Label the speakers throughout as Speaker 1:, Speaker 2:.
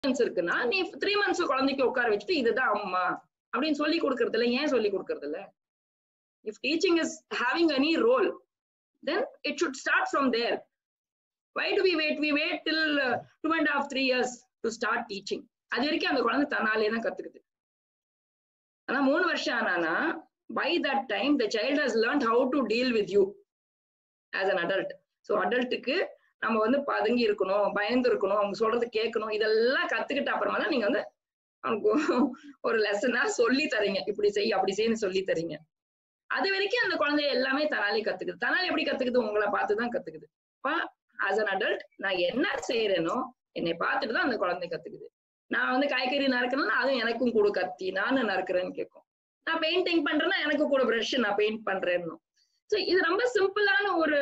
Speaker 1: Months இருக்குன்னா நீ three months குழந்தைக்கு உட்கார வச்சுட்டு இதுதான் அம்மா அப்படின்னு சொல்லி கொடுக்கறது இல்ல ஏன் சொல்லி கொடுக்கறது இல்ல if teaching is having any role then it should start from there why do we wait we wait till two and half three years to start teaching அது வரைக்கும் அந்த குழந்தை தன்னாலே தான் கத்துக்குது ஆனா மூணு வருஷம் ஆனானா by that time the child has learn how to deal with you as an adult so அடல்ட்டுக்கு நம்ம வந்து பதுங்கி இருக்கணும் பயந்து இருக்கணும் அவங்க சொல்றது கேட்கணும் இதெல்லாம் கத்துக்கிட்ட அப்புறமா தான் நீங்க வந்து அவனுக்கு ஒரு லெசனா சொல்லி தரீங்க இப்படி செய் அப்படி செய்யு சொல்லி தரீங்க அது வரைக்கும் அந்த குழந்தை எல்லாமே தனாலே கத்துக்குது தனால எப்படி கத்துக்குது உங்களை பார்த்து தான் கத்துக்குது அப்ப ஆஸ் அன் அடல்ட் நான் என்ன செய்யறேனோ என்னை பார்த்துட்டு தான் அந்த குழந்தை கத்துக்குது நான் வந்து காய்கறி நறுக்கணும்னா அதுவும் எனக்கும் கூட கத்தி நானும் நறுக்கிறேன்னு கேட்கும் நான் பெயிண்டிங் பண்றேன்னா எனக்கு கூட ப்ரஷ் நான் பெயிண்ட் பண்றேன்னு ஸோ இது ரொம்ப சிம்பிளான ஒரு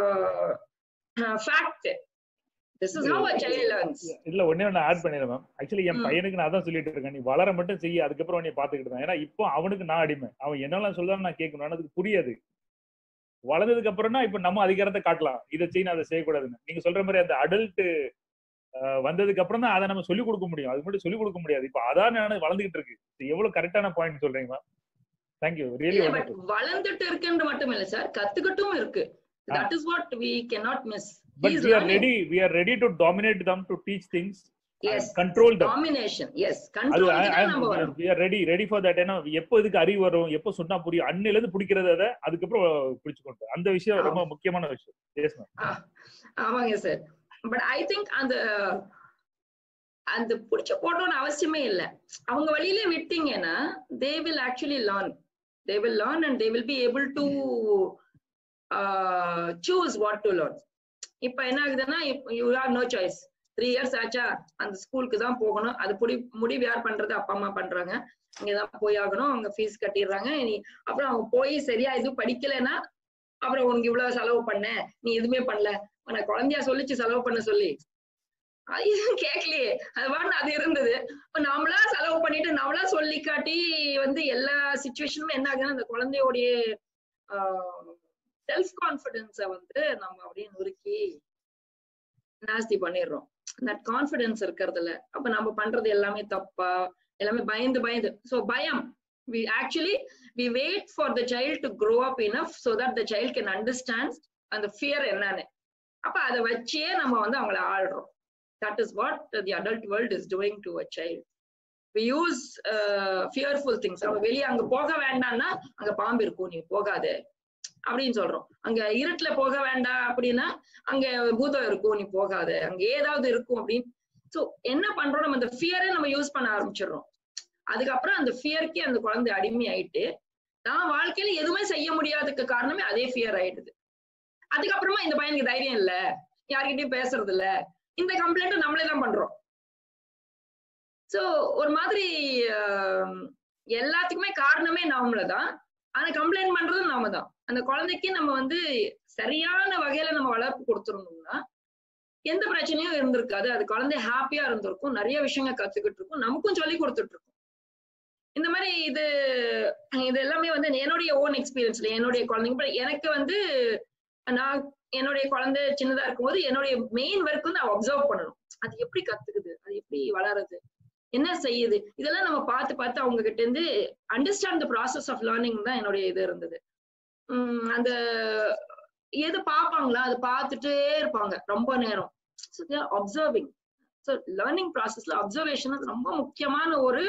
Speaker 1: fact this is how a child learns
Speaker 2: இதுல ஒண்ணே ஒண்ணு ஆட் பண்ணிடுறேன் மேம் ஆக்சுவலி என்
Speaker 1: ம்.
Speaker 2: பையனுக்கு நான் தான் சொல்லிட்டு இருக்கேன் நீ வளர மட்டும் செய்ய அதுக்கப்புறம் நீ பாத்துக்கிட்டு தான் ஏன்னா இப்போ அவனுக்கு நான் அடிமை அவன் என்னெல்லாம் சொல்றான்னு நான் கேட்கணும் ஆனா அதுக்கு புரியாது வளர்ந்ததுக்கு அப்புறம்னா இப்ப நம்ம அதிகாரத்தை காட்டலாம் இதை செய்யணும் அதை செய்யக்கூடாதுன்னு நீங்க சொல்ற மாதிரி அந்த அடல்ட் வந்ததுக்கு அப்புறம் தான் அதை நம்ம சொல்லிக் கொடுக்க முடியும் அது மட்டும் சொல்லிக் கொடுக்க முடியாது இப்போ அதான் நான் வளர்ந்துகிட்டு இருக்கு இது எவ்வளவு கரெக்டான பாயிண்ட் சொல்றீங்க மேம் தேங்க்யூ ரியலி
Speaker 1: இல்ல பட் வளர்ந்துட்டு இருக்குன்னு மட்டும் இல்ல சார் கத்துக்கிட்டும் இருக்கு that is what we cannot miss
Speaker 2: பட் we are ready we are ready to dominate them to teach things
Speaker 1: yes
Speaker 2: and control them
Speaker 1: domination yes
Speaker 2: அது
Speaker 1: கண்ட்ரோல்
Speaker 2: I- I am-
Speaker 1: நம்ம
Speaker 2: we are-
Speaker 1: வரும்
Speaker 2: we are ready ready for that ஏன்னா எப்போ இதுக்கு அறிவு வரும் எப்போ சொன்னா புரியும் அன்னில இருந்து பிடிக்கிறது அதை அதுக்கப்புறம் பிடிச்சுக்கொண்டு அந்த விஷயம் ரொம்ப முக்கியமான விஷயம் எஸ் மேம்
Speaker 1: ஆ, ஆமாங்க சார் பட் ஐ திங்க் அந்த அந்த புடிச்சு போட்டோம்னு அவசியமே இல்ல அவங்க வழியிலே விட்டீங்கன்னா they will actually learn they will learn and they will be able to choose what to learn இப்ப என்ன ஆகுதுன்னா you have no choice three years ஆச்சா அந்த ஸ்கூலுக்கு தான் போகணும் அது புடி முடிவு யார் பண்றது அப்பா அம்மா பண்றாங்க இங்கதான் போய் ஆகணும் அவங்க ஃபீஸ் கட்டிடுறாங்க நீ அப்புறம் அவங்க போய் சரியா எதுவும் படிக்கலைன்னா அப்புறம் உனக்கு இவ்வளவு செலவு பண்ண நீ எதுவுமே பண்ணல உன குழந்தையா சொல்லிச்சு செலவு பண்ண சொல்லி அது எதுவும் கேட்கலையே அது பாட்டு அது இருந்தது இப்ப நாமளா செலவு பண்ணிட்டு நாமளா சொல்லி காட்டி வந்து எல்லா சுச்சுவேஷனும் என்ன ஆகுதுன்னா அந்த குழந்தையோடைய செல்ஃப் கான்பிடன்ஸ வந்து நம்ம அப்படியே நொறுக்கி நாஸ்தி பண்ணிடுறோம் தட் கான்பிடன்ஸ் இருக்கிறதுல அப்ப நம்ம பண்றது எல்லாமே தப்பா எல்லாமே பயந்து பயந்து சோ பயம் we actually we wait for the child to grow up enough so that the child can understand அந்த fear என்னன்னு அப்ப அதை வச்சே நம்ம வந்து அவங்கள ஆள்றோம் that is what the adult world is doing to a child we use uh, fearful things நம்ம வெளியே அங்க போக வேண்டாம்னா அங்க பாம்பு இருக்கும் நீ போகாத அப்படின்னு சொல்றோம் அங்க இருட்டுல போக வேண்டாம் அப்படின்னா அங்க பூதம் இருக்கும் நீ போகாத அங்க ஏதாவது இருக்கும் அப்படின்னு சோ என்ன பண்றோம் நம்ம அந்த ஃபியரை நம்ம யூஸ் பண்ண ஆரம்பிச்சிடுறோம் அதுக்கப்புறம் அந்த ஃபியருக்கே அந்த குழந்தை அடிமை ஆயிட்டு நான் வாழ்க்கையில எதுவுமே செய்ய முடியாததுக்கு காரணமே அதே ஃபியர் ஆயிடுது அதுக்கப்புறமா இந்த பையனுக்கு தைரியம் இல்ல யார்கிட்டயும் பேசுறது இல்ல இந்த கம்ப்ளைண்ட் நம்மளே தான் பண்றோம் சோ ஒரு மாதிரி ஆஹ், எல்லாத்துக்குமே காரணமே நாமள தான் ஆனா கம்ப்ளைண்ட் பண்றதும் நாம தான் அந்த குழந்தைக்கு நம்ம வந்து சரியான வகையில நம்ம வளர்ப்பு கொடுத்துருந்தோம்னா எந்த பிரச்சனையும் இருந்திருக்காது அது குழந்தை ஹாப்பியா இருந்திருக்கும் நிறைய விஷயங்கள் கத்துக்கிட்டு இருக்கும் நமக்கும் சொல்லி கொடுத்துட்டு இருக்கும் இந்த மாதிரி இது இது எல்லாமே வந்து என்னுடைய ஓன் எக்ஸ்பீரியன்ஸ்ல என்னுடைய குழந்தைங்க but எனக்கு வந்து நான் என்னுடைய குழந்தை சின்னதா இருக்கும்போது என்னுடைய மெயின் ஒர்க் வந்து அப்சர்வ் பண்ணணும் அது எப்படி கத்துக்குது அது எப்படி வளருது என்ன செய்யுது இதெல்லாம் நம்ம பார்த்து பார்த்து அவங்க கிட்ட இருந்து understand the process of learning தான் என்னுடைய இது இருந்தது உம் அந்த எது பார்ப்பாங்களா அது பார்த்துட்டே இருப்பாங்க ரொம்ப நேரம் அப்சர்விங் ஸோ லேர்னிங் ப்ராசஸ்ல அப்சர்வேஷன் ரொம்ப முக்கியமான ஒரு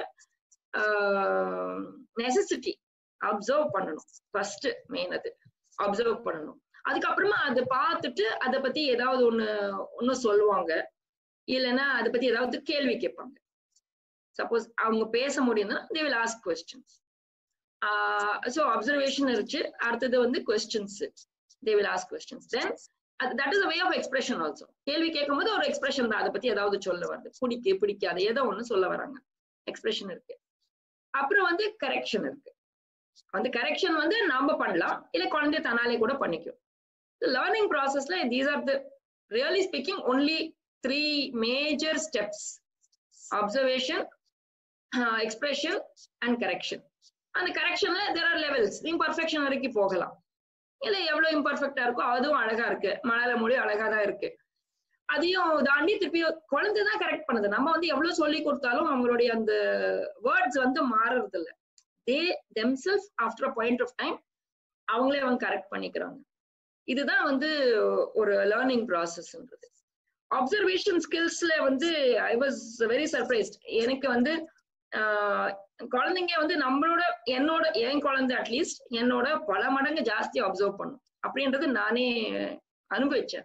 Speaker 1: நெசசிட்டி அப்சர்வ் பண்ணணும் ஃபர்ஸ்ட் மெயின் அது அப்சர்வ் பண்ணணும் அதுக்கப்புறமா அதை பார்த்துட்டு அதை பத்தி ஏதாவது ஒண்ணு ஒண்ணு சொல்லுவாங்க இல்லைன்னா அதை பத்தி ஏதாவது கேள்வி கேட்பாங்க சப்போஸ் அவங்க பேச முடியும்னா they will ask questions so observation இருந்துச்சு அடுத்தது வந்து questions they will ask questions then that is way of expression also கேள்வி கேட்கும்போது ஒரு எக்ஸ்பிரஷன் தான் அதை பத்தி ஏதாவது சொல்ல வருது பிடிக்க பிடிக்காது ஏதோ ஒண்ணு சொல்ல வராங்க எக்ஸ்பிரஷன் இருக்கு அப்புறம் வந்து கரெக்ஷன் இருக்கு அந்த கரெக்ஷன் வந்து நாம பண்ணலாம் இல்ல குழந்தை தனாலே கூட பண்ணிக்கும் லேர்னிங் ப்ராசஸ்ல these are the really speaking only three major steps observation expression and correction அந்த கரெக்ஷன்ல தேர் ஆர் லெவல்ஸ் இம்பர்ஃபெக்ஷன் வரைக்கும் போகலாம் இல்ல எவ்வளவு இம்பர்ஃபெக்டா இருக்கோ அதுவும் அழகா இருக்கு மழை மொழி அழகா தான் இருக்கு அதையும் தாண்டி திருப்பி குழந்தை தான் கரெக்ட் பண்ணுது நம்ம வந்து எவ்வளவு சொல்லி கொடுத்தாலும் அவங்களுடைய அந்த வேர்ட்ஸ் வந்து மாறுறது இல்ல they themself after point of time அவங்களே அவங்க கரெக்ட் பண்ணிக்கிறாங்க இதுதான் வந்து ஒரு லேர்னிங் ப்ராசஸ்ன்றது அப்சர்வேஷன் ஸ்கில்ஸ்ல வந்து ஐ வாஸ் வெரி சர்ப்ரைஸ்ட் எனக்கு வந்து ஆஹ், குழந்தைங்க வந்து நம்மளோட என்னோட என் குழந்தை அட்லீஸ்ட் என்னோட பல மடங்கு ஜாஸ்தி அப்சர்வ் பண்ணும் அப்படின்றது நானே அனுபவிச்சேன்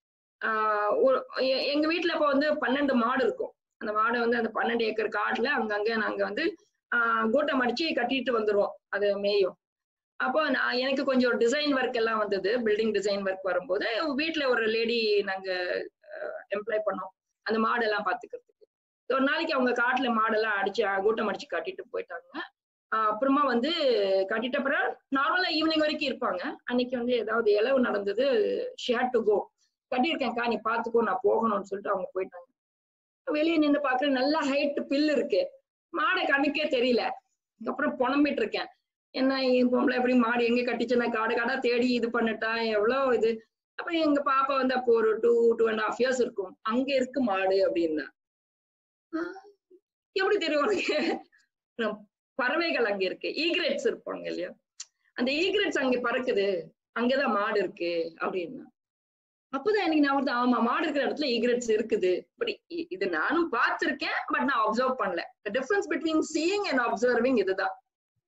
Speaker 1: ஆஹ் ஒரு எ- எங்க வீட்ல இப்ப வந்து பன்னெண்டு மாடு இருக்கும் அந்த மாடை வந்து அந்த பன்னெண்டு ஏக்கர் காட்டுல அங்கங்க நாங்க வந்து ஆஹ் கூட்டம் அடிச்சு கட்டிட்டு வந்துருவோம் அது மேயும் அப்போ நான் எனக்கு கொஞ்சம் டிசைன் ஒர்க் எல்லாம் வந்தது பில்டிங் டிசைன் ஒர்க் வரும்போது வீட்ல ஒரு லேடி நாங்க எம்ப்ளாய் பண்ணோம் அந்த மாடெல்லாம் பாத்துக்கிறதுக்கு ஒரு நாளைக்கு அவங்க காட்டுல மாடெல்லாம் அடிச்சு அஹ், கூட்டம் அடிச்சு கட்டிட்டு போயிட்டாங்க ஆஹ் அப்புறமா வந்து கட்டிட்ட பிறகு நார்மலா ஈவினிங் வரைக்கும் இருப்பாங்க அன்னைக்கு வந்து ஏதாவது இளவு நடந்தது ஷேர் டு கோ கட்டியிருக்கேன்க்கா நீ பாத்துக்கோ நான் போகணும்னு சொல்லிட்டு அவங்க போயிட்டாங்க வெளியே நின்று பாக்குறேன் நல்ல ஹைட் பில் இருக்கு மாடை கண்ணுக்கே தெரியல அப்புறம் புலம்பிட்டு இருக்கேன் என்ன என் பொம்பளை எப்படி மாடு எங்க கட்டிச்சு நான் காடு காடா தேடி இது பண்ணட்டா எவ்வளவு இது அப்ப எங்க பாப்பா வந்து அப்போ ஒரு two two and half years இருக்கும் அங்க இருக்கு மாடு அப்படின்னா ஆஹ் எப்படி தெரியும் உனக்கு நான் பறவைகள் அங்க இருக்கு ஈக்ரெட்ஸ் இருப்பாங்க இல்லையா அந்த ஈக்ரெட்ஸ் அங்க பறக்குது அங்கதான் மாடு இருக்கு அப்படின்னா அப்பதான் எனக்கு நான் வந்து ஆமா மாடு இருக்கிற இடத்துல ஈக்ரெட்ஸ் இருக்குது பட் இது நானும் பார்த்திருக்கேன் பட் நான் அப்சர்வ் பண்ணல difference between seeing and observing இதுதான்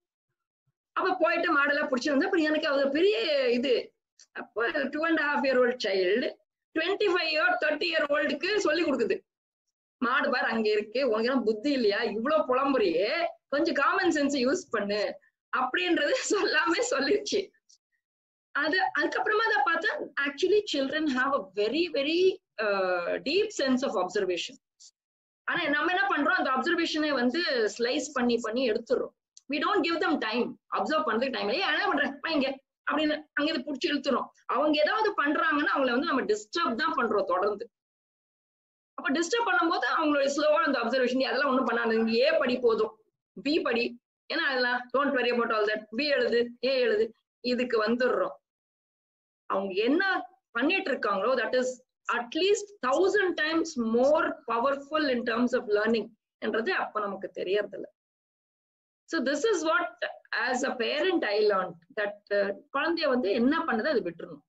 Speaker 1: அப்ப போயிட்டு மாடெல்லாம் பிடிச்சி வந்து அப்ப எனக்கு அது பெரிய இது அப்போ two and half year old child twenty five year thirty year ஓல்டுக்கு சொல்லி கொடுக்குது மாடு பார் அங்க இருக்கு உனக்கு எல்லாம் புத்தி இல்லையா இவ்வளவு புலம்புறியே கொஞ்சம் காமன் சென்ஸ் யூஸ் பண்ணு அப்படின்றது சொல்லாம சொல்லிருச்சு அது அதுக்கப்புறமா அதை பார்த்தா actually children have a very very deep sense of observation ஆனா நம்ம என்ன பண்றோம் அந்த அப்சர்வேஷனை வந்து ஸ்லைஸ் பண்ணி பண்ணி எடுத்துடுறோம் we don't give them time observe பண்றதுக்கு டைம் இல்லையா என்ன பண்றேன் பா இங்க அப்படின்னு அங்க இதை புடிச்சு இழுத்துறோம் அவங்க ஏதாவது பண்றாங்கன்னா அவங்கள வந்து நம்ம டிஸ்டர்ப் தான் பண்றோம் தொடர்ந்து அப்ப டிஸ்டர்ப் பண்ணும்போது அவங்களுடைய ஸ்லோவா அந்த அப்சர்வேஷன் அதெல்லாம் ஒண்ணும் பண்ணாது நீங்க ஏ படி போதும் பி படி ஏன்னா அதெல்லாம் don't worry about all that B எழுது ஏ எழுது இதுக்கு வந்துடுறோம் அவங்க என்ன பண்ணிட்டு இருக்காங்களோ that is at least thousand times more powerful in terms of learning என்றது அப்ப நமக்கு தெரியறதில்ல so this is what as a parent I learn that குழந்தைய வந்து என்ன பண்ணுது அது விட்டுறணும்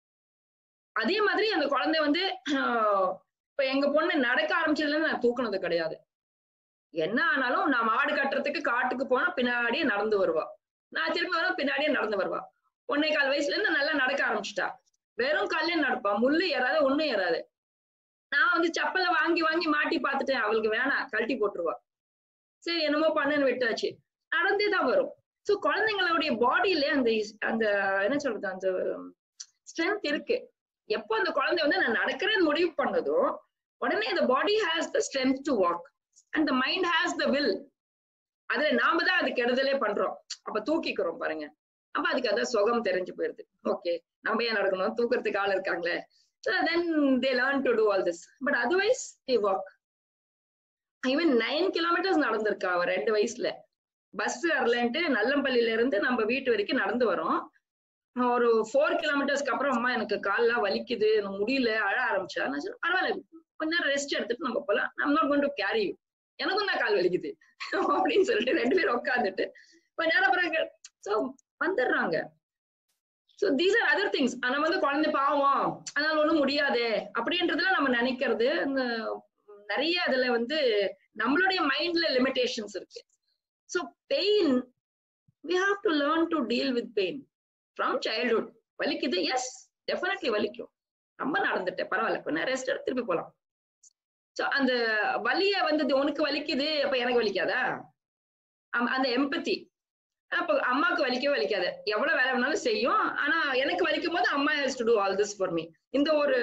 Speaker 1: அதே மாதிரி அந்த குழந்தை வந்து ஆஹ், இப்ப எங்க பொண்ணு நடக்க ஆரம்பிச்சதுல இருந்து நான் தூக்குனது கிடையாது என்ன ஆனாலும் நான் மாடு கட்டுறதுக்கு காட்டுக்கு போனா பின்னாடியே நடந்து வருவா நான் திரும்பி வர பின்னாடியே நடந்து வருவா ஒன்னே கால் வயசுல இருந்து நல்லா நடக்க ஆரம்பிச்சிட்டா வெறும் கல்லே நடப்பா முள்ளு ஏறாது ஒண்ணும் ஏறாது நான் வந்து செப்பலை வாங்கி வாங்கி மாட்டி பார்த்துட்டேன் அவளுக்கு வேணாம் கழட்டி போட்டுருவா சரி என்னமோ பண்ணுன்னு விட்டாச்சு நடந்தே தான் வரும் சோ குழந்தைங்களுடைய பாடியில அந்த இஸ்- அந்த என்ன சொல்றது அந்த ஸ்ட்ரென்த் இருக்கு எப்போ அந்த குழந்தை வந்து நான் நடக்கிறேன்னு முடிவு பண்ணதோ உடனே அந்த body has the strength to walk and the mind has the will அதுல நாம தான் அது கெடுதலே பண்றோம் அப்ப தூக்கிக்கிறோம் பாருங்க அப்ப அதுக்கு அதான் சுகம் தெரிஞ்சு போயிருது ஓகே நம்ம ஏன் நடக்கணும் தூக்கறதுக்கு ஆள் இருக்காங்களே then they learn to do all this but otherwise they walk even nine kilometres நடந்திருக்கா அவ ரெண்டு வயசுல பஸ் வரலன்ட்டு நல்லம்பள்ளியில இருந்து நம்ம வீட்டு வரைக்கும் நடந்து வரோம் ஒரு ஃபோர் கிலோமீட்டர்ஸ்க்கு அப்புறம் அம்மா எனக்கு கால்லாம் வலிக்குது எனக்கு முடியல அழ ஆரம்பிச்சா நான் சொன்னேன் பரவாயில்ல கொஞ்ச நேரம் ரெஸ்ட் எடுத்துட்டு நம்ம போலாம் நம்ம not going to carry you எனக்கும் தான் கால் வலிக்குது அப்படின்னு சொல்லிட்டு ரெண்டு பேரும் உட்காந்துட்டு கொஞ்ச நேரம் பிறகு ஸோ வந்துடுறாங்க so these are other things ஆனா வந்து குழந்தை பாவம் அதனால ஒண்ணும் முடியாது அப்படின்றதுல நம்ம நினைக்கிறது இந்த நிறைய அதுல வந்து நம்மளுடைய மைண்ட்ல லிமிடேஷன்ஸ் இருக்கு so pain we have to learn to deal with pain from childhood வலிக்குது எஸ் டெஃபினெட்லி வலிக்கும் ரொம்ப நடந்துட்டேன் பரவாயில்ல கொஞ்சம் ரெஸ்ட் எடுத்து திருப்பி போலாம் ஸோ அந்த வலிய வந்து இது உனக்கு வலிக்குது அப்ப எனக்கு வலிக்காதா அம்- அந்த எம்பத்தி அப்போ அம்மாவுக்கு வலிக்கவே வலிக்காது எவ்வளவு வேலை வேணாலும் செய்யும் ஆனா எனக்கு வலிக்கும் போது அம்மா has to do all this for me இந்த ஒரு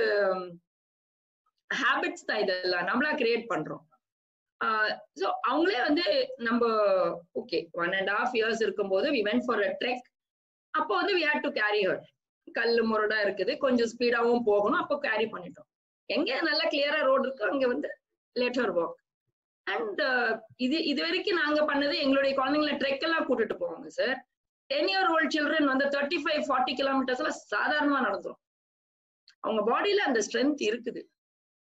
Speaker 1: ஹேபிட்ஸ் தான் இதெல்லாம் நம்மளா கிரியேட் பண்றோம் ஸோ அவங்களே வந்து நம்ம okay one and half years இருக்கும்போது we went for a trek அப்போ வந்து we had to carry her கல்லு முரடா இருக்குது கொஞ்சம் ஸ்பீடாவும் போகணும் அப்போ கேரி பண்ணிட்டோம் எங்க நல்லா கிளியரா ரோடு இருக்கோ அங்க வந்து லேட்டர் வாக் அண்ட் இது இது வரைக்கும் நாங்க பண்ணது எங்களுடைய குழந்தைங்களை ட்ரெக் எல்லாம் கூட்டிட்டு போவாங்க sir ten year old children வந்து தேர்ட்டி ஃபைவ் ஃபார்ட்டி கிலோமீட்டர்ஸ்ல சாதாரணமா நடந்துரும் அவங்க பாடியில அந்த ஸ்ட்ரென்த் இருக்குது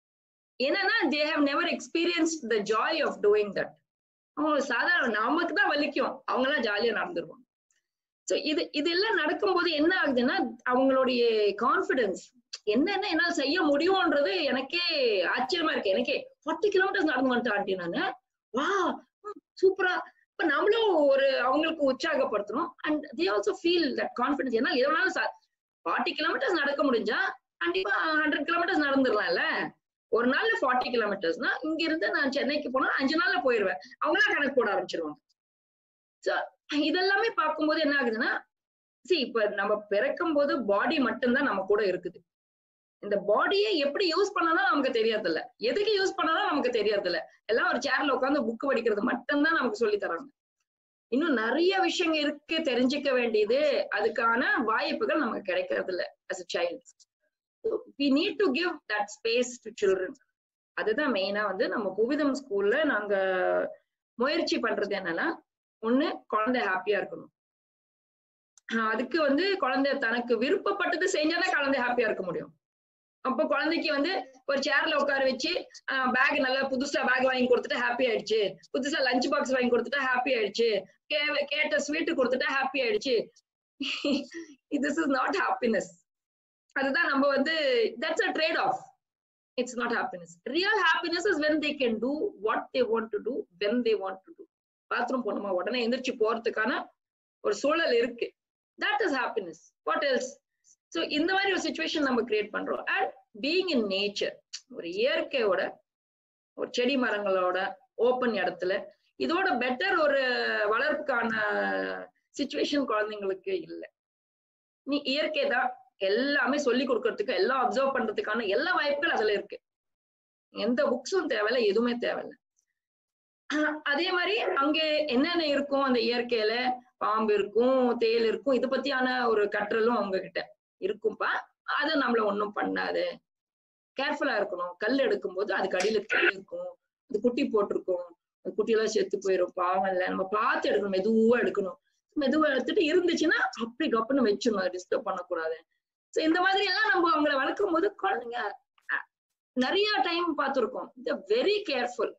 Speaker 1: என்னன்னா they have never experience the joy of doing that அவங்க சாதாரண நமக்கு தான் வலிக்கும் அவங்க எல்லாம் ஜாலியா நடந்துருவாங்க ஸோ இது இதெல்லாம் நடக்கும்போது என்ன ஆகுதுன்னா அவங்களுடைய கான்பிடன்ஸ் என்னென்ன என்னால செய்ய முடியும்ன்றது எனக்கே ஆச்சரியமா இருக்கு எனக்கே ஃபார்ட்டி கிலோமீட்டர்ஸ் நடந்து வந்துட்டேன் ஆண்டி நானு வா சூப்பரா இப்ப நம்மளும் ஒரு அவங்களுக்கு உற்சாகப்படுத்தணும் and they also feel that confidence ஏன்னா எதனாலும் ஃபார்ட்டி கிலோமீட்டர்ஸ் நடக்க முடிஞ்சா கண்டிப்பா ஹண்ட்ரட் கிலோமீட்டர்ஸ் நடந்துடலாம்ல ஒரு நாள்ல ஃபார்ட்டி கிலோமீட்டர்ஸ்னா இங்க இருந்து நான் சென்னைக்கு போனா அஞ்சு நாள்ல போயிருவேன் அவங்களா கணக்கு போட ஆரம்பிச்சிருவாங்க சோ இதெல்லாமே பார்க்கும்போது என்ன ஆகுதுன்னா சி இப்ப நம்ம பிறக்கும் போது பாடி மட்டும்தான் நம்ம கூட இருக்குது இந்த பாடியை எப்படி யூஸ் பண்ணணும் நமக்கு தெரியாது இல்ல எதுக்கு யூஸ் பண்ணணும் நமக்கு தெரியாது இல்ல எல்லாம் ஒரு சேர்ல உட்காந்து புக் படிக்கிறது மட்டும்தான் நமக்கு சொல்லி தராங்க இன்னும் நிறைய விஷயங்கள் இருக்கு தெரிஞ்சுக்க வேண்டியது அதுக்கான வாய்ப்புகள் நமக்கு கிடைக்கிறது இல்ல as a child we need to give that space to children அதுதான் மெயினா வந்து நம்ம புவிதம் ஸ்கூல்ல நாங்க முயற்சி பண்றது என்னன்னா ஒண்ணு குழந்தை ஹாப்பியா இருக்கணும் அதுக்கு வந்து குழந்தை தனக்கு விருப்பப்பட்டது செஞ்சாதான் குழந்தை ஹாப்பியா இருக்க முடியும் அப்போ குழந்தைக்கு வந்து ஒரு சேர்ல உட்கார வச்சு பேக் நல்லா புதுசா பேக் வாங்கி கொடுத்துட்டு ஹாப்பி ஆயிடுச்சு புதுசா லஞ்ச் பாக்ஸ் வாங்கி கொடுத்துட்டா ஹாப்பி ஆயிடுச்சு கேட்ட ஸ்வீட் கொடுத்துட்டா ஹாப்பி ஆயிடுச்சு திஸ் இஸ் நாட் ஹாப்பினஸ் அதுதான் நம்ம வந்து that's a trade off it's not happiness real happiness is when they can do what they want to do when they want to do bathroom போனோமா உடனே எந்திரிச்சு போறதுக்கான ஒரு சூழல் இருக்கு that is happiness what else so இந்த மாதிரி ஒரு சுச்சுவேஷன் நம்ம கிரியேட் பண்றோம் அண்ட் பீயிங் இன் நேச்சர் ஒரு இயற்கையோட ஒரு செடி மரங்களோட ஓப்பன் இடத்துல இதோட பெட்டர் ஒரு வளர்ப்புக்கான சுச்சுவேஷன் குழந்தைங்களுக்கு இல்லை நீ இயற்கை தான் எல்லாமே சொல்லி கொடுக்கறதுக்கு எல்லாம் அப்சர்வ் பண்றதுக்கான எல்லா வாய்ப்புகள் அதுல இருக்கு எந்த புக்ஸும் தேவையில்ல எதுவுமே தேவையில்ல அதே மாதிரி அங்க என்னென்ன இருக்கும் அந்த இயற்கையில பாம்பு இருக்கும் தேல் இருக்கும் இதை பத்தியான ஒரு கற்றலும் அவங்க கிட்ட இருக்கும்பா அது நம்மள ஒண்ணும் பண்ணாது கேர்ஃபுல்லா இருக்கணும் கல் எடுக்கும் போது அதுக்கு அடியில கல் இருக்கும் அது குட்டி போட்டிருக்கும் அது குட்டியெல்லாம் செத்து போயிடும் பாவம் இல்ல நம்ம பார்த்து எடுக்கணும் மெதுவா எடுக்கணும் மெதுவா எடுத்துட்டு இருந்துச்சுன்னா அப்படி கப்புன்னு வச்சிடணும் அதை டிஸ்டர்ப் பண்ணக்கூடாது ஸோ இந்த மாதிரி எல்லாம் நம்ம அவங்கள வளர்க்கும் போது குழந்தைங்க நிறைய டைம் பார்த்துருக்கோம் வெரி கேர்ஃபுல்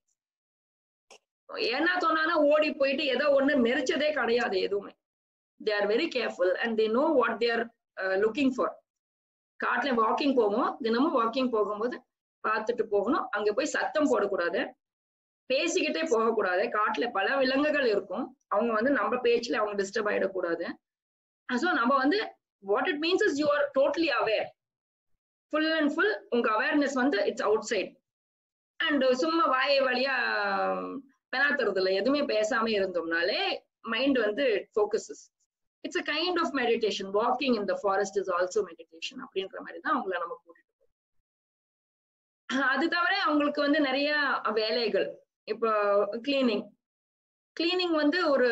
Speaker 1: என்ன தோணானா ஓடி போயிட்டு ஏதோ ஒண்ணு மெரிச்சதே கிடையாது எதுவுமே they are very careful and they know what they're looking for காட்டுல வாக்கிங் போவோம் தினமும் வாக்கிங் போகும்போது பார்த்துட்டு போகணும் அங்க போய் சத்தம் போடக்கூடாது பேசிக்கிட்டே போகக்கூடாது காட்டுல பல விலங்குகள் இருக்கும் அவங்க வந்து நம்ம பேச்சுல அவங்க டிஸ்டர்ப் ஆயிடக்கூடாது ஸோ நம்ம வந்து what it means is you are totally aware full and full உங்க அவேர்னஸ் வந்து இட்ஸ் அவுட் சைட் அண்ட் சும்மா வாயை வழியா பெனாத்துறது இல்லை எதுவுமே பேசாம இருந்தோம்னாலே மைண்ட் வந்து focuses it's a kind of meditation walking in the forest is also meditation அப்படின்ற மாதிரி தான் அவங்கள நம்ம கூட்டிட்டு போறோம் அது தவிர அவங்களுக்கு வந்து நிறைய வேலைகள் இப்போ கிளீனிங் கிளீனிங் வந்து ஒரு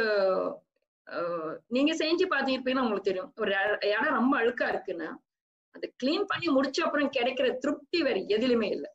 Speaker 1: நீங்க செஞ்சு பார்த்திருப்பீங்கன்னா உங்களுக்கு தெரியும் ஒரு இடம் ரொம்ப அழுக்கா இருக்குன்னா அதை கிளீன் பண்ணி முடிச்ச அப்புறம் கிடைக்கிற திருப்தி வேற எதுலையுமே இல்லை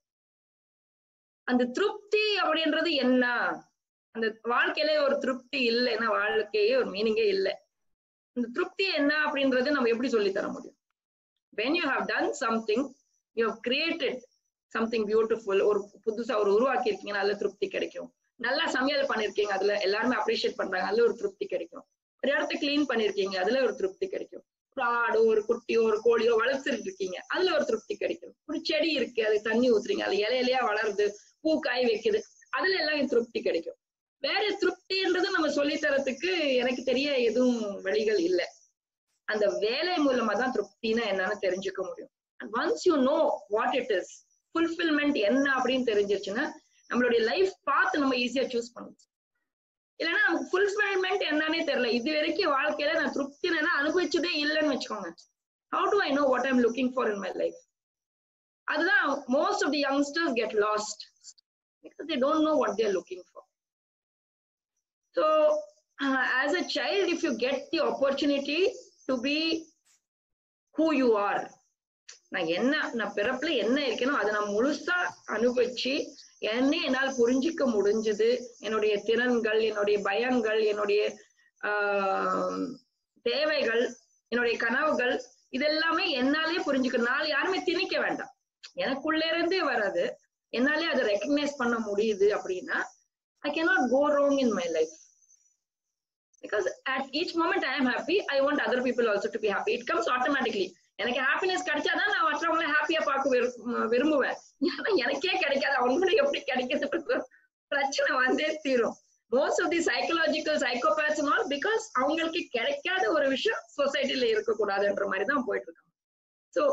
Speaker 1: அந்த திருப்தி அப்படின்றது என்ன அந்த வாழ்க்கையில ஒரு திருப்தி இல்லைன்னா வாழ்க்கையே ஒரு மீனிங்கே இல்லை இந்த திருப்தி என்ன அப்படின்றது நம்ம எப்படி சொல்லி தர முடியும் when you have done something you have created something beautiful ஒரு புதுசா ஒரு உருவாக்கி இருக்கீங்கன்னா அதுல திருப்தி கிடைக்கும் நல்லா சமையல் பண்ணிருக்கீங்க அதுல எல்லாருமே அப்ரிஷியேட் பண்றாங்க அதுல ஒரு திருப்தி கிடைக்கும் ஒரு இடத்த கிளீன் பண்ணிருக்கீங்க அதுல ஒரு திருப்தி கிடைக்கும் ஒரு ஆடோ ஒரு குட்டியோ ஒரு கோழியோ வளர்த்துட்டு இருக்கீங்க அதுல ஒரு திருப்தி கிடைக்கும் ஒரு செடி இருக்கு அது தண்ணி ஊத்துறீங்க அது இலை இலையா வளருது பூ காய் வைக்குது அதுல எல்லாம் திருப்தி கிடைக்கும் வேற திருப்தின்றது நம்ம சொல்லி தரத்துக்கு எனக்கு தெரிய எதுவும் வழிகள் இல்லை அந்த வேலை மூலமா தான் திருப்தினா என்னன்னு தெரிஞ்சுக்க முடியும் once you know what it is fulfilment என்ன அப்படின்னு தெரிஞ்சிருச்சுன்னா நம்மளுடைய லைஃப் பார்த்து நம்ம ஈஸியா சூஸ் பண்ணணும் இல்லைன்னா நமக்கு ஃபுல்ஃபில்மெண்ட் என்னன்னே தெரியல இது வரைக்கும் வாழ்க்கையில நான் திருப்தி என்ன அனுபவிச்சதே இல்லைன்னு வச்சுக்கோங்க how do I know what I'm looking for in my life அதுதான் most of the youngsters get lost because they don't know what they're looking for. So, uh, as a child, if you get the opportunity to be who you are, நான் என்ன நான் பிறப்புல என்ன இருக்கேனோ அதை நான் முழுசா அனுபவிச்சு என்னை என்னால் புரிஞ்சிக்க முடிஞ்சது என்னுடைய திறன்கள் என்னுடைய பயங்கள் என்னுடைய ஆஹ் தேவைகள் என்னுடைய கனவுகள் இதெல்லாமே என்னாலே புரிஞ்சுக்க நாள் யாருமே திணிக்க வேண்டாம் எனக்குள்ள இருந்தே வராது என்னாலே அதை ரெக்கக்னைஸ் பண்ண முடியுது அப்படின்னா I cannot go wrong in my life because at each moment I am happy I want other people also to be happy it comes automatically எனக்கு ஹாப்பினஸ் கிடைச்சாதான் நான் மற்றவங்கள ஹாப்பியா பார்க்க விரு- விரும்புவேன் ஏன்னா எனக்கே கிடைக்காது அவங்களுக்கு எப்படி கிடைக்கிறது பிரச்சனை வந்தே தீரும் most of the psychological psychopaths all because அவங்களுக்கு கிடைக்காத ஒரு விஷயம் சொசைட்டில இருக்கக்கூடாதுன்ற மாதிரி தான் போயிட்டு இருக்காங்க so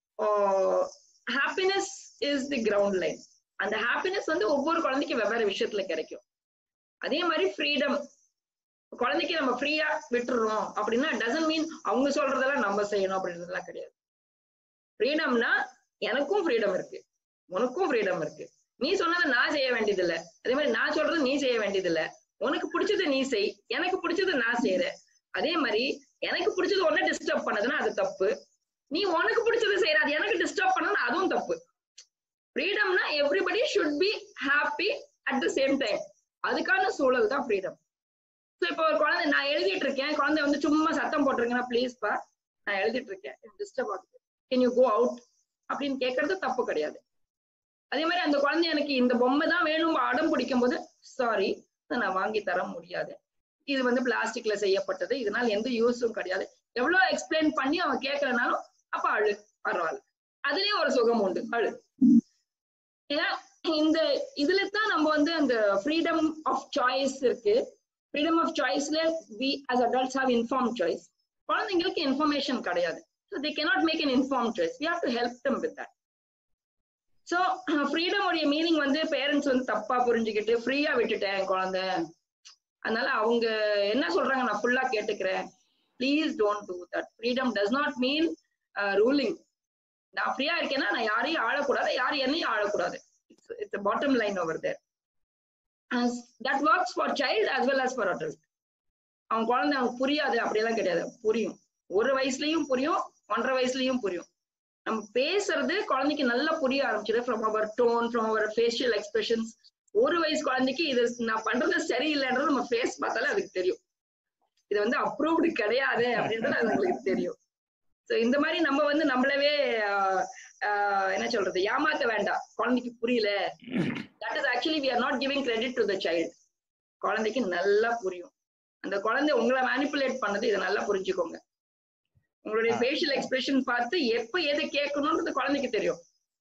Speaker 1: happiness is the ground line அந்த ஹாப்பினஸ் வந்து ஒவ்வொரு குழந்தைக்கும் வெவ்வேறு விஷயத்துல கிடைக்கும் அதே மாதிரி ஃப்ரீடம் குழந்தைக்கு நம்ம ஃப்ரீயா விட்டுறோம் அப்படின்னா டசன்ட் மீன் அவங்க சொல்றதெல்லாம் நம்ம செய்யணும் அப்படின்றதெல்லாம் கிடையாது ஃப்ரீடம்னா எனக்கும் ஃப்ரீடம் இருக்கு உனக்கும் ஃப்ரீடம் இருக்கு நீ சொன்னதை நான் செய்ய வேண்டியதில்லை அதே மாதிரி நான் சொல்றது நீ செய்ய வேண்டியதில்லை உனக்கு பிடிச்சதை நீ செய் எனக்கு பிடிச்சதை நான் செய்யறேன் அதே மாதிரி எனக்கு பிடிச்சது ஒன்ன டிஸ்டர்ப் பண்ணதுன்னா அது தப்பு நீ உனக்கு பிடிச்சதை செய்யற அது எனக்கு டிஸ்டர்ப் பண்ணனா அதுவும் தப்பு ஃப்ரீடம்னா everybody should be happy at the same time அதுக்கான சூழல் தான் ஃப்ரீடம் ஸோ இப்போ ஒரு குழந்தை நான் எழுதிட்டு இருக்கேன் குழந்தை வந்து சும்மா சத்தம் போட்டிருக்கேன்னா ப்ளீஸ் பா நான் எழுதிட்டு இருக்கேன் டிஸ்டர்ப் ஆகுது கேன் யூ கோ அவுட் அப்படின்னு கேட்கறது தப்பு கிடையாது அதே மாதிரி அந்த குழந்தை எனக்கு இந்த பொம்மை தான் வேணும் அடம் பிடிக்கும் போது சாரி நான் வாங்கி தர முடியாது இது வந்து பிளாஸ்டிக்ல செய்யப்பட்டது இதனால எந்த யூஸும் கிடையாது எவ்வளவு எக்ஸ்பிளைன் பண்ணி அவன் கேட்கலனாலும் அப்ப அழு பரவாயில்ல அதுலயும் ஒரு சுகம் உண்டு அழு ஏன்னா இந்த இதுல தான் நம்ம வந்து அந்த ஃப்ரீடம் ஆஃப் சாய்ஸ் இருக்கு ஃப்ரீடம் ஆஃப் சாய்ஸ்ல we as adults have inform choice குழந்தைங்களுக்கு இன்ஃபர்மேஷன் கிடையாது so they cannot make an inform choice we have to help them with that so freedom உடைய மீனிங் வந்து பேரண்ட்ஸ் வந்து தப்பா புரிஞ்சுக்கிட்டு ஃப்ரீயா விட்டுட்டேன் என் குழந்தை அதனால அவங்க என்ன சொல்றாங்க நான் ஃபுல்லா கேட்டுக்கிறேன் please don't do that freedom does not mean ruling நான் ஃப்ரீயா இருக்கேன்னா நான் யாரையும் ஆளக்கூடாது யாரும் என்னையும் ஆளக்கூடாது it's it's bottom line over there that works for child as well as for adult அவன் குழந்தை அவனுக்கு புரியாது அப்படியெல்லாம் கிடையாது புரியும் ஒரு வயசுலயும் புரியும் ஒன்றரை வயசுலயும் புரியும் நம்ம பேசுறது குழந்தைக்கு நல்லா புரிய ஆரம்பிச்சிடும் from our tone from our facial expressions ஒரு வயசு குழந்தைக்கு இது நான் பண்றது சரியில்லைன்றது நம்ம ஃபேஸ் பார்த்தாலே அதுக்கு தெரியும் இது வந்து அப்ரூவ்டு கிடையாது அப்படின்றது அதுங்களுக்கு தெரியும் ஸோ இந்த மாதிரி நம்ம வந்து நம்மளவே ஆஹ், ஆஹ், என்ன சொல்றது ஏமாத்த வேண்டாம் குழந்தைக்கு புரியல that is actually we are not giving credit to the child குழந்தைக்கு நல்லா புரியும் அந்த குழந்தை உங்களை மேனிப்புலேட் பண்ணது இதை நல்லா புரிஞ்சுக்கோங்க உங்களுடைய
Speaker 2: ஆ.
Speaker 1: ஃபேஷியல் எக்ஸ்பிரஷன் பார்த்து எப்ப எதை கேட்கணும்ன்றது குழந்தைக்கு தெரியும்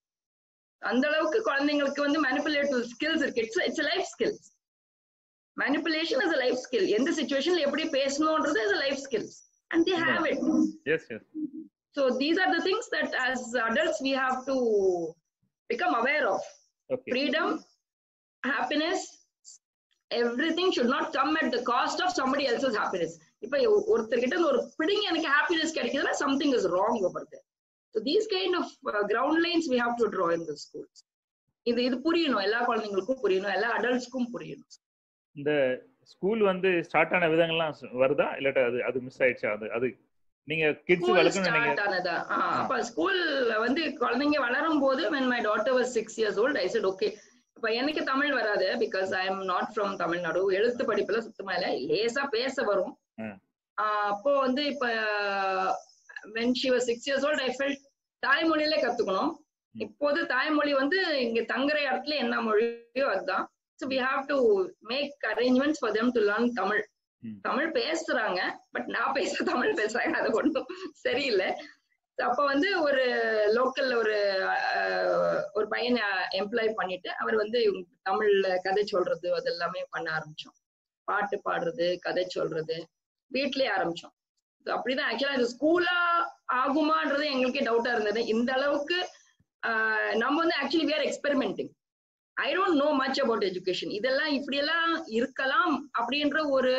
Speaker 1: அந்த அளவுக்கு குழந்தைங்களுக்கு வந்து மேனிப்புலேட்டிவ் ஸ்கில்ஸ் இருக்கு it's it's life skill manipulation is life skill எந்த சுச்சுவேஷன்ல எப்படி பேசணும்ன்றது is life skill and they have it
Speaker 2: yes yes
Speaker 1: So these are the things that as adults we have to become aware of.
Speaker 2: Okay
Speaker 1: Freedom, happiness, everything should not come at the cost of somebody else's happiness. இப்ப ஒ- ஒருத்தர்கிட்ட இருந்து ஒரு பிடிங்க எனக்கு happiness கிடைக்குதுன்னா something is wrong over there. So these kind of uh, ground lines we have to draw in the schools. இது இது புரியணும் எல்லா குழந்தைங்களுக்கும் புரியணும் எல்லா அடல்ட்ஸ்க்கும் புரியணும்
Speaker 2: இந்த ஸ்கூல் வந்து ஸ்டார்ட் ஆன விதங்கள்லாம் ச- வருதா இல்லாட்டா அது அது மிஸ் ஆயிடுச்சா அது அது நீங்க கிட்ஸ்
Speaker 1: ஸ்கூல்
Speaker 2: வளர்க்கணும் நீங்க
Speaker 1: ஸ்டார்ட் ஆனதா ஆ, அப்ப ஸ்கூல்ல வந்து குழந்தைங்க வளரும் போது when my daughter was six years old I said okay இப்ப எனக்கு தமிழ் வராது because I am not from Tamil Nadu எழுத்து படிப்புல சுத்தமா இல்ல லேசா பேச வரும்
Speaker 2: ம்.
Speaker 1: ஆ, அப்போ வந்து இப்ப when she was six years old I felt தாய்மொழியிலே கத்துக்கணும்
Speaker 2: ம்.
Speaker 1: இப்போது தாய்மொழி வந்து இங்க தங்குற இடத்துல என்ன மொழியோ அதுதான் so we have to make arrangements for them to learn Tamil
Speaker 2: ம்.
Speaker 1: தமிழ் பேசுறாங்க பட் நான் பேச தமிழ் பேசுறாங்க அது ஒன்றும் சரியில்லை So அப்ப வந்து ஒரு லோக்கல்ல ஒரு அஹ், ஒரு பையனை எம்ப்ளாய் பண்ணிட்டு அவர் வந்து இவங்க தமிழ்ல கதை சொல்றது அது எல்லாமே பண்ண ஆரம்பிச்சோம் பாட்டு பாடுறது கதை சொல்றது வீட்லயே ஆரம்பிச்சோம் So அப்படிதான் ஆக்சுவலா இது ஸ்கூலா ஆகுமான்றது எங்களுக்கே டவுட்டா இருந்தது இந்த அளவுக்கு ஆஹ், நம்ம வந்து actually we are experimenting I don't know much about education இதெல்லாம் இப்படியெல்லாம் இருக்கலாம் அப்படின்ற ஒரு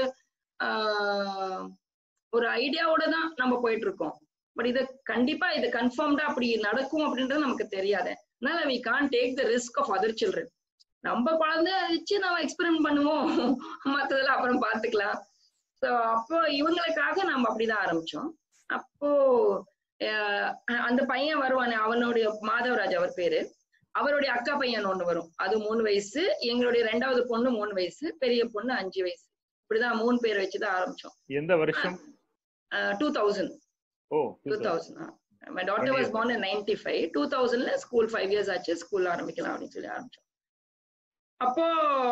Speaker 1: ஆஹ், ஒரு ஐடியாவோட தான் நம்ம போயிட்டு இருக்கோம் பட் இது கண்டிப்பா இது கன்ஃபார்ம்டா அப்படி நடக்கும் அப்படின்றது நமக்கு தெரியாது அதனால we can't take the risk of other children நம்ம குழந்தை வச்சு நம்ம எக்ஸ்பெரிமெண்ட் பண்ணுவோம் மத்ததெல்லாம் அப்புறம் பாத்துக்கலாம் ஸோ அப்போ இவங்களுக்காக நம்ம அப்படிதான் ஆரம்பிச்சோம் அப்போ ஆஹ், அந்த பையன் வருவானே அவனுடைய மாதவராஜ் அவர் பேரு அவருடைய அக்கா பையன் ஒண்ணு வரும் அது மூணு வயசு எங்களுடைய ரெண்டாவது பொண்ணு மூணு வயசு பெரிய பொண்ணு அஞ்சு வயசு இப்படிதான் மூணு பேர் வச்சுதான் ஆரம்பிச்சோம்
Speaker 2: எந்த வருஷம்
Speaker 1: two thousand
Speaker 2: o
Speaker 1: two thousand my daughter was born in 95 five two தௌசண்ட்ல ஸ்கூல் ஃபைவ் இயர்ஸ் ஆச்சு ஸ்கூல் ஆரம்பிக்கலாம் அப்படின்னு சொல்லி ஆரம்பிச்சோம் அப்போ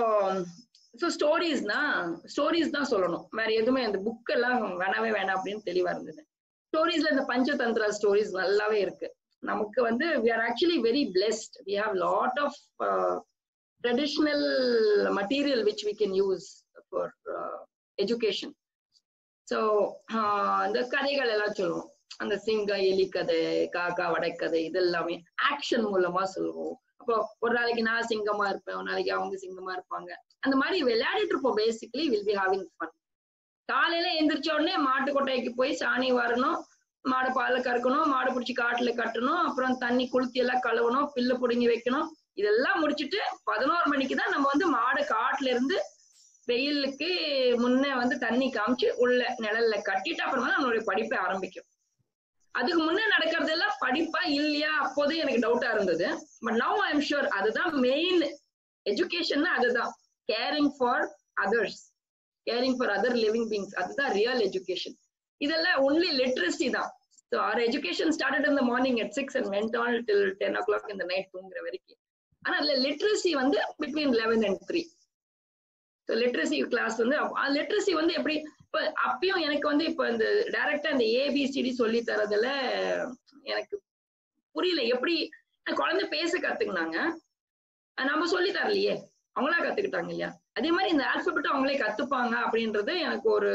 Speaker 1: ஸோ ஸ்டோரிஸ்னா ஸ்டோரிஸ் தான் சொல்லணும் வேற எதுவுமே அந்த புக் எல்லாம் வேணாவே வேணாம் அப்படின்னு தெளிவா இருந்தது ஸ்டோரிஸ்ல இந்த பஞ்சதந்திர ஸ்டோரிஸ் நல்லாவே இருக்கு நமக்கு வந்து we are actually very blessed we have lot of traditional material which we can use for education so இந்த கதைகள் எல்லாம் சொல்லுவோம் அந்த சிங்க எலி கதை காக்கா வடைக்கதை இது எல்லாமே ஆக்ஷன் மூலமா சொல்லுவோம் அப்போ ஒரு நாளைக்கு நான் சிங்கமா இருப்பேன் ஒரு நாளைக்கு அவங்க சிங்கமா இருப்பாங்க அந்த மாதிரி விளையாடிட்டு இருப்போம் basically will be having fun காலையில எந்திரிச்ச உடனே மாட்டு கொட்டைக்கு போய் சாணி வரணும் மாடு பால கறக்கணும் மாடு பிடிச்சி காட்டுல கட்டணும் அப்புறம் தண்ணி குளுத்தி எல்லாம் கழுவணும் பில்லு பிடுங்கி வைக்கணும் இதெல்லாம் முடிச்சிட்டு பதினோரு மணிக்கு தான் நம்ம வந்து மாடு காட்டுல இருந்து வெயிலுக்கு முன்னே வந்து தண்ணி காமிச்சு உள்ள நிழல்ல கட்டிட்டு அப்புறமா தான் நம்மளுடைய படிப்பை ஆரம்பிக்கும் அதுக்கு முன்னே நடக்கிறதெல்லாம் படிப்பா இல்லையா அப்போதே எனக்கு டவுட்டா இருந்தது but now I am sure அதுதான் மெயின் எஜுகேஷன் அதுதான் caring for others caring for other living beings அதுதான் ரியல் எஜுகேஷன் இதெல்லாம் ஒன்லி லிட்ரஸி தான் ஸோ ஆர் எஜுகேஷன் ஸ்டார்டட் இந்த morning at six and went on till ten o'clock இந்த night தூங்குற வரைக்கும் ஆனா அதுல லிட்ரஸி வந்து between eleven and three so literacy class வந்து லிட்ரஸி வந்து எப்படி இப்ப அப்பயும் எனக்கு வந்து இப்ப இந்த டைரக்டா இந்த ஏபிசிடி சொல்லி தரதுல எனக்கு புரியல எப்படி குழந்தை பேச கத்துக்கினாங்க நம்ம சொல்லி தரலையே அவங்களா கத்துக்கிட்டாங்க இல்லையா அதே மாதிரி இந்த ஆல்பபெட் அவங்களே கத்துப்பாங்க அப்படின்றது எனக்கு ஒரு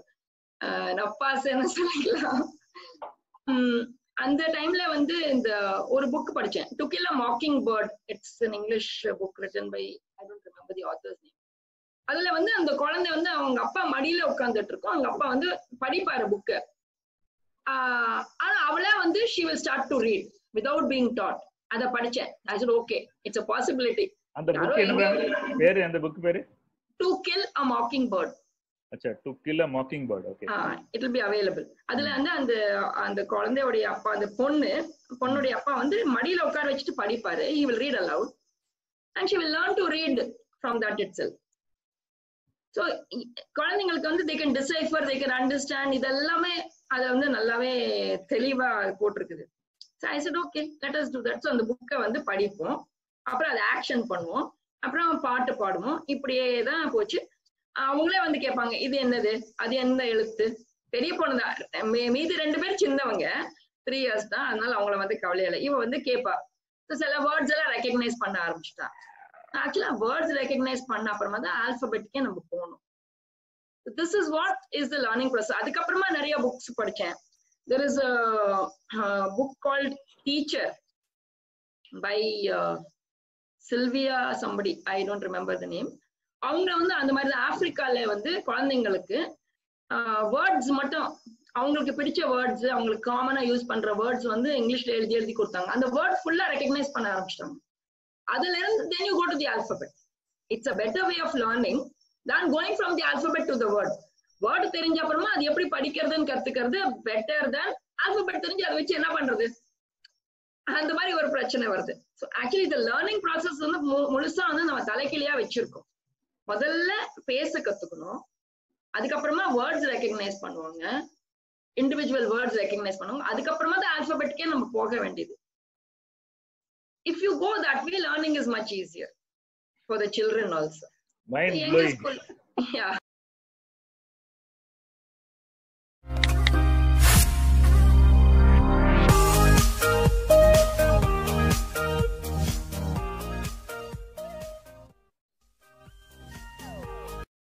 Speaker 1: நப்பாசன்னு சொல்லிக்கலாம் உம் அந்த டைம்ல வந்து இந்த ஒரு புக் படிச்சேன் to kill a mockingbird it's an English book written by I don't remember the author's name அதுல வந்து அந்த குழந்தை வந்து அவங்க அப்பா மடியில உட்காந்துட்டு இருக்கும் அவங்க அப்பா வந்து படிப்பாரு புக்கு ஆனா அவளே வந்து she will start to read without being taught அத படிச்சேன் I said okay it's a possibility
Speaker 2: அந்த புக் என்ன பேரு அந்த புக் பேரு
Speaker 1: to kill a mockingbird
Speaker 2: அச்சா to kill a mockingbird okay
Speaker 1: it will be available அதுல வந்து அந்த அந்த குழந்தையோடைய அப்பா அந்த பொண்ணு பொண்ணுடைய அப்பா வந்து மடியில உட்கார வச்சுட்டு படிப்பாரு he will read aloud and she will learn to read from that itself so குழந்தைங்களுக்கு வந்து they can decipher they can understand இதெல்லாமே அதை வந்து நல்லாவே தெளிவா போட்டிருக்குது so I said okay let us do that so அந்த புக்கை வந்து படிப்போம் அப்புறம் அதை ஆக்ஷன் பண்ணுவோம் அப்புறம் பாட்டு பாடுவோம் இப்படியே தான் போச்சு அவங்களே வந்து கேட்பாங்க இது என்னது அது எந்த எழுத்து பெரிய பொண்ணு தான் மீதி ரெண்டு பேர் சின்னவங்க த்ரீ இயர்ஸ் தான் அதனால அவங்கள வந்து கவலை இல்லை இவ வந்து கேட்பா சில வேர்ட்ஸ் எல்லாம் ரெக்கக்னைஸ் பண்ண ஆரம்பிச்சிட்டா ஆக்சுவலா வேர்ட்ஸ் ரெக்கக்னைஸ் பண்ண அப்புறமா தான் ஆல்பபெட்டுக்கே நம்ம போகணும் this is what is the learning process அதுக்கப்புறமா நிறைய புக்ஸ் படிச்சேன் there is book called teacher by Sylvia somebody I don't remember the name அவங்க வந்து அந்த மாதிரி ஆப்பிரிக்கால வந்து குழந்தைங்களுக்கு வேர்ட்ஸ் மட்டும் அவங்களுக்கு பிடிச்ச வேர்ட்ஸ் அவங்களுக்கு காமனா யூஸ் பண்ற வேர்ட்ஸ் வந்து இங்கிலீஷ்ல எழுதி எழுதி கொடுத்தாங்க அந்த வேர்ட் ஃபுல்லா ரெக்கக்னைஸ் பண்ண ஆரம்பிச்சிட்டாங்க அதுல இருந்து then you go to the alphabet it's a better way of learning தான் going from the alphabet to the word word தெரிஞ்ச அப்புறமா அது எப்படி படிக்கிறதுன்னு கத்துக்கிறது பெட்டர் தென் ஆல்பபெட் தெரிஞ்சு அதை வச்சு என்ன பண்றது அந்த மாதிரி ஒரு பிரச்சனை வருது ஸோ ஆக்சுவலி இந்த லேர்னிங் ப்ராசஸ் வந்து முழுசா வந்து நம்ம தலைக்கிளியா வச்சிருக்கோம் முதல்ல பேச கத்துக்கணும் அதுக்கப்புறமா வேர்ட்ஸ் ரெக்கக்னைஸ் பண்ணுவாங்க இண்டிவிஜுவல் வேர்ட்ஸ் ரெக்கக்னைஸ் பண்ணுவாங்க அதுக்கப்புறமா தான் ஆல்பபெட்டுக்கே நம்ம போக வேண்டியது if you go that way learning is much easier for the children also
Speaker 2: mind
Speaker 1: எங்க
Speaker 2: ப்ளோயிங்
Speaker 1: school yeah